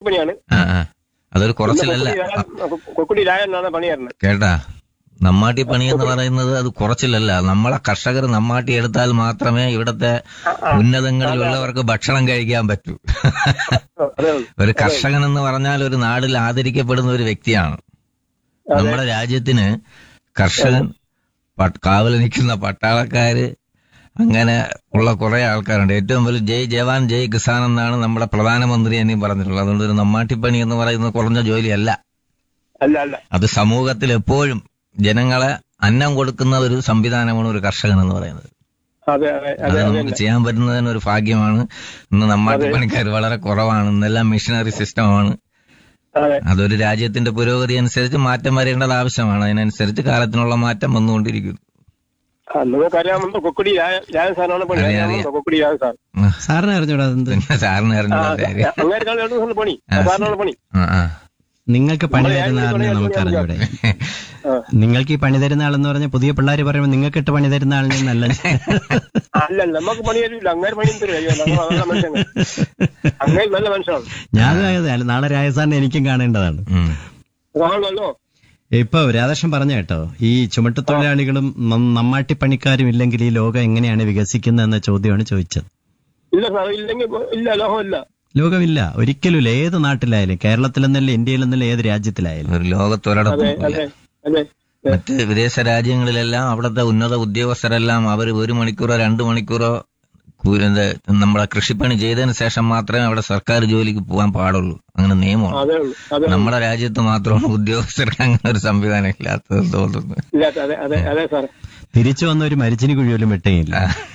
നമ്മാട്ടിപ്പണിയാണ് ആ ആ അതൊരു കുറച്ചിലല്ല കൊക്കുടി രായനാണ് പണിയായിരുന്നത് കേട്ടാ നമ്മാട്ടി പണി എന്ന് പറയുന്നത് അത് കുറച്ചിലല്ല നമ്മളെ കർഷകർ നമ്മാട്ടി എടുത്താൽ മാത്രമേ ഇവിടത്തെ ഉന്നതങ്ങളിലുള്ളവർക്ക് ഭക്ഷണം കഴിക്കാൻ പറ്റൂ അതെ ഒരു കർഷകൻ എന്ന് പറഞ്ഞാൽ ഒരു നാടിൽ ആദരിക്കപ്പെടുന്ന ഒരു വ്യക്തിയാണ് നമ്മുടെ രാജ്യത്തിന് കർഷകൻ പ- കാവൽ നിൽക്കുന്ന പട്ടാളക്കാര് അങ്ങനെ ഉള്ള കുറെ ആൾക്കാരുണ്ട് ഏറ്റവും വലിയ ജയ് ജവാൻ ജയ് കിസാൻ എന്നാണ് നമ്മുടെ പ്രധാനമന്ത്രി എന്നെയും പറഞ്ഞിട്ടുള്ളത് അതുകൊണ്ട് ഒരു നമ്മാട്ടിപ്പണി എന്ന് പറയുന്നത് കുറഞ്ഞ ജോലിയല്ല അല്ല അല്ല അത് സമൂഹത്തിൽ എപ്പോഴും ജനങ്ങളെ അന്നം കൊടുക്കുന്ന ഒരു സംവിധാനമാണ് ഒരു കർഷകൻ എന്ന് പറയുന്നത് അതെ അതെ അത് അതെ നമുക്ക് ചെയ്യാൻ പറ്റുന്നതിന് ഒരു ഭാഗ്യമാണ് ഇന്ന് നമ്മാട്ടി പണിക്കാർ വളരെ കുറവാണ് ഇന്നെല്ലാം മിഷനറി സിസ്റ്റമാണ് അതെ അതൊരു രാജ്യത്തിന്റെ പുരോഗതി അനുസരിച്ച് മാറ്റം വരേണ്ടത് ആവശ്യമാണ് അതിനനുസരിച്ച് കാലത്തിനുള്ള മാറ്റം വന്നുകൊണ്ടിരിക്കുന്നു ആ, നിങ്ങൾക്കറിയാമോ കൊക്കുടി രായ രാജൻ സാറാണ് പണി അറിയാം, അറിയാമോ കൊക്കുടി രാജൻ സാർ ആ, സാറിന് അറിഞ്ഞൂടാ അതെന്ത് പിന്നെ സാറിന് ആ, അറിഞ്ഞൂടാ കാര്യം അങ്ങേർക്കാണ് രണ്ടു ദിവസം പണി സാറിനാണ് പണി ആ, ആ. നിങ്ങൾക്ക് പണി തരുന്ന ആളിനെ നമുക്ക് അറിഞ്ഞൂടെ ആ. നിങ്ങൾക്ക് ഈ പണി തരുന്ന ആളെന്ന് പറഞ്ഞാൽ പുതിയ പിള്ളേർ പറയുമ്പോൾ നിങ്ങൾക്ക് ഇട്ട് പണി തരുന്ന ആളിനെ നല്ല അല്ല നമുക്ക് പണി തരില്ല അങ്ങേര് പണി തരും അയ്യോ നമ്മൾ നല്ല മനുഷ്യങ്ങൾ അങ്ങേര് നല്ല മനുഷ്യനാണ് ഞാൻ അല്ല നാളെ രാജസാറിനെ എനിക്കും കാണേണ്ടതാണ് ഉം. ആണല്ലോ ഇപ്പൊ രാധാകൃഷ്ണൻ പറഞ്ഞ കേട്ടോ ഈ ചുമട്ടുതൊഴിലാളികളും നം- നമ്മാട്ടിപ്പണിക്കാരും ഇല്ലെങ്കിൽ ഈ ലോകം എങ്ങനെയാണ് വികസിക്കുന്നത് എന്ന ചോദ്യമാണ് ചോദിച്ചത് ഇല്ല സാർ ഇല്ലെങ്കിൽ ഇല്ല ലോഹമില്ല ലോകമില്ല ഒരിക്കലുമില്ല ഏത് നാട്ടിലായാലും കേരളത്തിലെന്നല്ല ഇന്ത്യയിലെന്നല്ല ഏത് രാജ്യത്തിലായാലും ഒരു ലോകത്തൊരിടത്തും അതെ ഇല്ല. അതെ അതെ മറ്റ് വിദേശ രാജ്യങ്ങളിലെല്ലാം അവിടുത്തെ ഉന്നത ഉദ്യോഗസ്ഥരെല്ലാം അവർ ഒരു മണിക്കൂറോ രണ്ടു മണിക്കൂറോ കൂ- എന്ത് നമ്മുടെ കൃഷിപ്പണി ചെയ്തതിന് ശേഷം മാത്രമേ അവിടെ സർക്കാർ ജോലിക്ക് പോകാൻ പാടുള്ളൂ അങ്ങനെ നിയമമാണ് അതേ ഉള്ളൂ അതെ നമ്മുടെ രാജ്യത്ത് മാത്രമാണ് ഉദ്യോഗസ്ഥർക്ക് അങ്ങനെ ഒരു സംവിധാനം ഇല്ലാത്തത് തോന്നുന്നു ഇല്ലാത്ത അതെ അതെ അതെ സാർ തിരിച്ചു വന്ന ഒരു മരിച്ചിനി കുഴിയോലും വെട്ടേയില്ല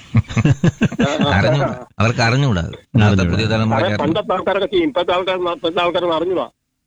അറിഞ്ഞൂടാ അവർക്ക് അറിഞ്ഞൂടാ അത്. ഇന്നത്തെ പുതിയ അതെ തലമുറ പണ്ടത്തെ ആൾക്കാരൊക്കെ ചെയ്യും ഇപ്പത്തെ ആൾക്കാർ ഇപ്പത്തെ ആൾക്കാരൊന്നും അറിഞ്ഞൂടാ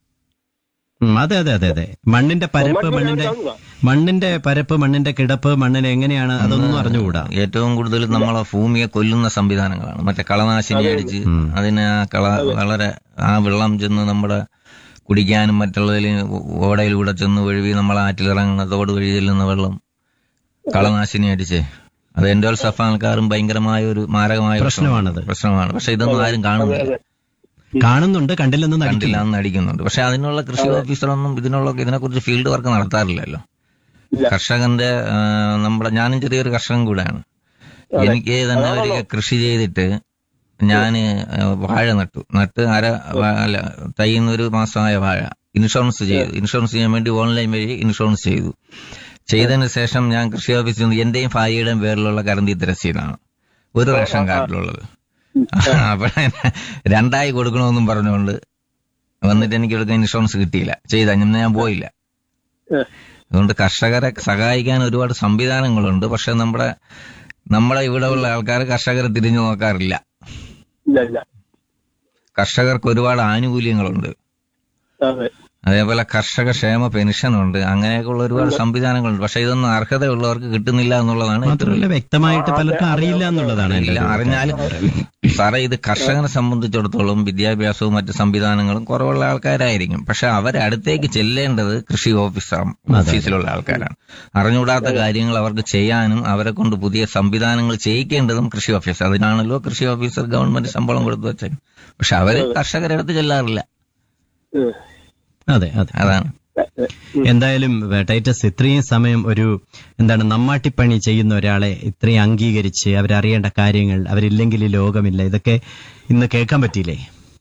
ഉം, അതെ അതെ അതെ അതെ മണ്ണിന്റെ പരപ്പ് മണ്ണിന്റെ അറിഞ്ഞൂടാ മണ്ണിന്റെ പരപ്പ് മണ്ണിന്റെ കിടപ്പ് മണ്ണിന് എങ്ങനെയാണ് അതൊന്നും അറിഞ്ഞുകൂടാ ഏറ്റവും കൂടുതൽ നമ്മളെ ഭൂമിയെ കൊല്ലുന്ന സംവിധാനങ്ങളാണ് മറ്റേ കളനാശിനി അടിച്ച് അതിന് ആ കള വളരെ ആ വെള്ളം ചെന്ന് നമ്മുടെ കുടിക്കാനും മറ്റുള്ളതിൽ ഓടയിലൂടെ ചെന്ന് ഒഴുകി നമ്മളെ ആറ്റിലിറങ്ങുന്ന തോട് വഴി ചെല്ലുന്ന വെള്ളം കളനാശിനി അടിച്ച് അത് എൻഡോൽ സഫാൽക്കാരും ഭയങ്കരമായ ഒരു മാരകമായ പ്രശ്നമാണത്. പ്രശ്നമാണ് പക്ഷെ ഇതൊന്നും ആരും കാണുന്നില്ല കാണുന്നുണ്ട് കണ്ടില്ലെന്ന് നടിക്കില്ല കണ്ടില്ല എന്ന് അടിക്കുന്നുണ്ട് പക്ഷെ അതിനുള്ള കൃഷി ഓഫീസറൊന്നും ഇതിനുള്ള ഇതിനെക്കുറിച്ച് ഫീൽഡ് വർക്ക് നടത്താറില്ലല്ലോ ഇല്ല. കർഷകന്റെ ആ, നമ്മുടെ ഞാനും ചെറിയൊരു കർഷകൻ കൂടെയാണ് എനിക്ക് തന്നെ ഒരിക്കൽ കൃഷി ചെയ്തിട്ട് ഞാന് വാഴ നട്ടു നട്ട് അര വാ- അല്ല തൈന്ന് ഒരു മാസമായ വാഴ ഇൻഷുറൻസ് ചെയ്തു ഇൻഷുറൻസ് ചെയ്യാൻ വേണ്ടി ഓൺലൈൻ വഴി ഇൻഷുറൻസ് ചെയ്തു ചെയ്തതിന് ശേഷം ഞാൻ കൃഷി ഓഫീസിൽ നിന്ന് എന്റെയും ഭാര്യയുടെയും പേരിലുള്ള കറന്തി തിരശ്ശീലാണ് ഒരു റേഷൻ കാർഡിലുള്ളത് അപ്പൊ രണ്ടായി കൊടുക്കണമെന്നും പറഞ്ഞുകൊണ്ട് വന്നിട്ട് എനിക്ക് എടുക്കാൻ ഇൻഷുറൻസ് കിട്ടിയില്ല ചെയ്ത ഞാൻ പോയില്ല ഏഹ്. അതുകൊണ്ട് കർഷകരെ സഹായിക്കാൻ ഒരുപാട് സംവിധാനങ്ങളുണ്ട് പക്ഷെ നമ്മുടെ നമ്മുടെ ഇവിടെ ഉള്ള ആൾക്കാർ കർഷകരെ തിരിഞ്ഞു നോക്കാറില്ല ഇല്ല ഇല്ല കർഷകർക്ക് ഒരുപാട് ആനുകൂല്യങ്ങളുണ്ട് അതെ അതേപോലെ കർഷക ക്ഷേമ പെൻഷനുണ്ട് അങ്ങനെയൊക്കെയുള്ള ഒരുപാട് സംവിധാനങ്ങളുണ്ട് പക്ഷെ ഇതൊന്നും അർഹതയുള്ളവർക്ക് കിട്ടുന്നില്ല എന്നുള്ളതാണ് ഏറ്റവും മാത്രമല്ല വ്യക്തമായിട്ട് പലർക്കും അറിയില്ല എന്നുള്ളതാണ് എന്റെ ഇല്ല ഒരു അറിഞ്ഞാലും സാറേ ഇത് കർഷകനെ സംബന്ധിച്ചിടത്തോളം വിദ്യാഭ്യാസവും മറ്റ് സംവിധാനങ്ങളും കുറവുള്ള ആൾക്കാരായിരിക്കും പക്ഷെ അവരെ അടുത്തേക്ക് ചെല്ലേണ്ടത് കൃഷി ഓഫീസർ ഓഫീസിലുള്ള ആൾക്കാരാണ് അറിഞ്ഞുകൂടാത്ത കാര്യങ്ങൾ അവർക്ക് ചെയ്യാനും അവരെ കൊണ്ട് പുതിയ സംവിധാനങ്ങൾ ചെയ്യിക്കേണ്ടതും കൃഷി ഓഫീസർ അതിനാണല്ലോ കൃഷി ഓഫീസർ ഗവൺമെന്റ് ശമ്പളം കൊടുത്തു വെച്ചത് പക്ഷെ അവര് കർഷകരെ അടുത്ത് ചെല്ലാറില്ല ഏഹ്. അതെ അതെ അതാണ് എന്തായാലും ഏ, ടൈറ്റസ് ഇത്രയും സമയം ഒരു എന്താണ് നമ്മാട്ടിപ്പണി ചെയ്യുന്ന ഒരാളെ ഇത്രയും അംഗീകരിച്ച് അവരറിയേണ്ട കാര്യങ്ങൾ അവരില്ലെങ്കിൽ ഈ ലോകമില്ല ഇതൊക്കെ ഇന്ന് കേൾക്കാൻ പറ്റിയില്ലേ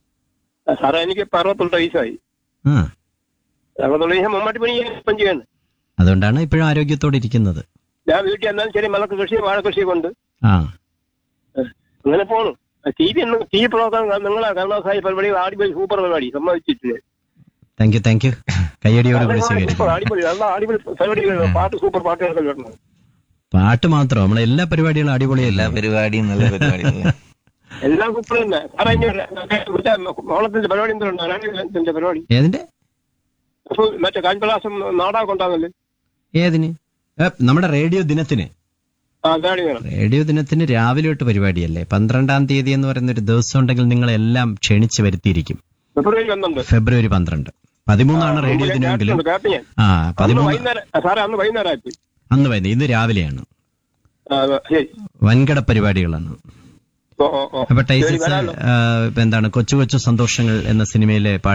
സാറേ എനിക്ക് ഇപ്പൊ അറുപത്തൊണ്ട് വയസ്സായി ആ അറുപത്തൊണ്ട് വയസ്സ് മമ്മാട്ടി പണി ഞാൻ ഇപ്പം ചെയ്യാണ് അതുകൊണ്ടാണ് ഇപ്പോഴും ആരോഗ്യത്തോടെ ഇരിക്കുന്നത് ഞാൻ വീട്ടിൽ എന്നാലും ശരി മലക്ക് കൃഷി വാഴ കൃഷി കൊണ്ട് ആ അങ്ങനെ പോണു T V T V program നിങ്ങളെ കരുണാസായി പരിപാടി അടിപൊളി സൂപ്പർ പരിപാടി സമ്മതിച്ചിട്ടില്ലേ താങ്ക് യു താങ്ക് യു കയ്യടിയോട് കൂടി സ്വീകരിക്കും സൂപ്പർ അടിപൊളി നല്ല അടിപൊളി പരിപാടികൾ പാട്ട് സൂപ്പർ പാട്ടുകളൊക്കെ കേട്ടു പാട്ട് മാത്രം നമ്മളെ എല്ലാ പരിപാടികളും അടിപൊളിയല്ല എല്ലാ പരിപാടിയും നല്ല പരിപാടികൾ എല്ലാം സൂപ്പർ തന്നെ സാറേ ഇനി ഒരു- മറ്റേ ഓണത്തിന്റെ പരിപാടി എന്തുണ്ട് രാഷ്ട്രീയത്തിന്റെ പരിപാടി ഏതിന്റെ അപ്പൊ മറ്റേ കാഞ്ചലാസം നാടകം ഉണ്ടാകുന്നല്ലേ ഏതിന് ഏ, നമ്മുടെ റേഡിയോ ദിനത്തിന് ആ പരിപാടി വേണം റേഡിയോ ദിനത്തിന് രാവിലെ തൊട്ട് പരിപാടിയല്ലേ പന്ത്രണ്ടാം തീയതി എന്ന് പറയുന്ന ഒരു ദിവസം ഉണ്ടെങ്കിൽ നിങ്ങളെല്ലാം ക്ഷണിച്ച് വരുത്തിയിരിക്കും ഫെബ്രുവരി പന്ത്രണ്ട് ഫെബ്രുവരി പന്ത്രണ്ട് പതിമൂന്നാണ് റേഡിയോ ദിനമെങ്കിലും കേട്ടു ഞാൻ ആ അന്ന് പതിമൂന്ന് വൈകുന്നേരം സാറേ അന്ന് വൈകുന്നേരം ആയിപ്പോയി അന്ന് വൈകുന്നേരം ഇന്ന് രാവിലെയാണ് ആ, ശരി വൻകിട പരിപാടികളാണ് ഓ ഓ ഓ അപ്പൊ ശരി, ടൈസിസ് വരാമല്ലോ. ആ, ഇപ്പൊ എന്താണ് കൊച്ചു കൊച്ചു സന്തോഷങ്ങൾ എന്ന സിനിമയിലെ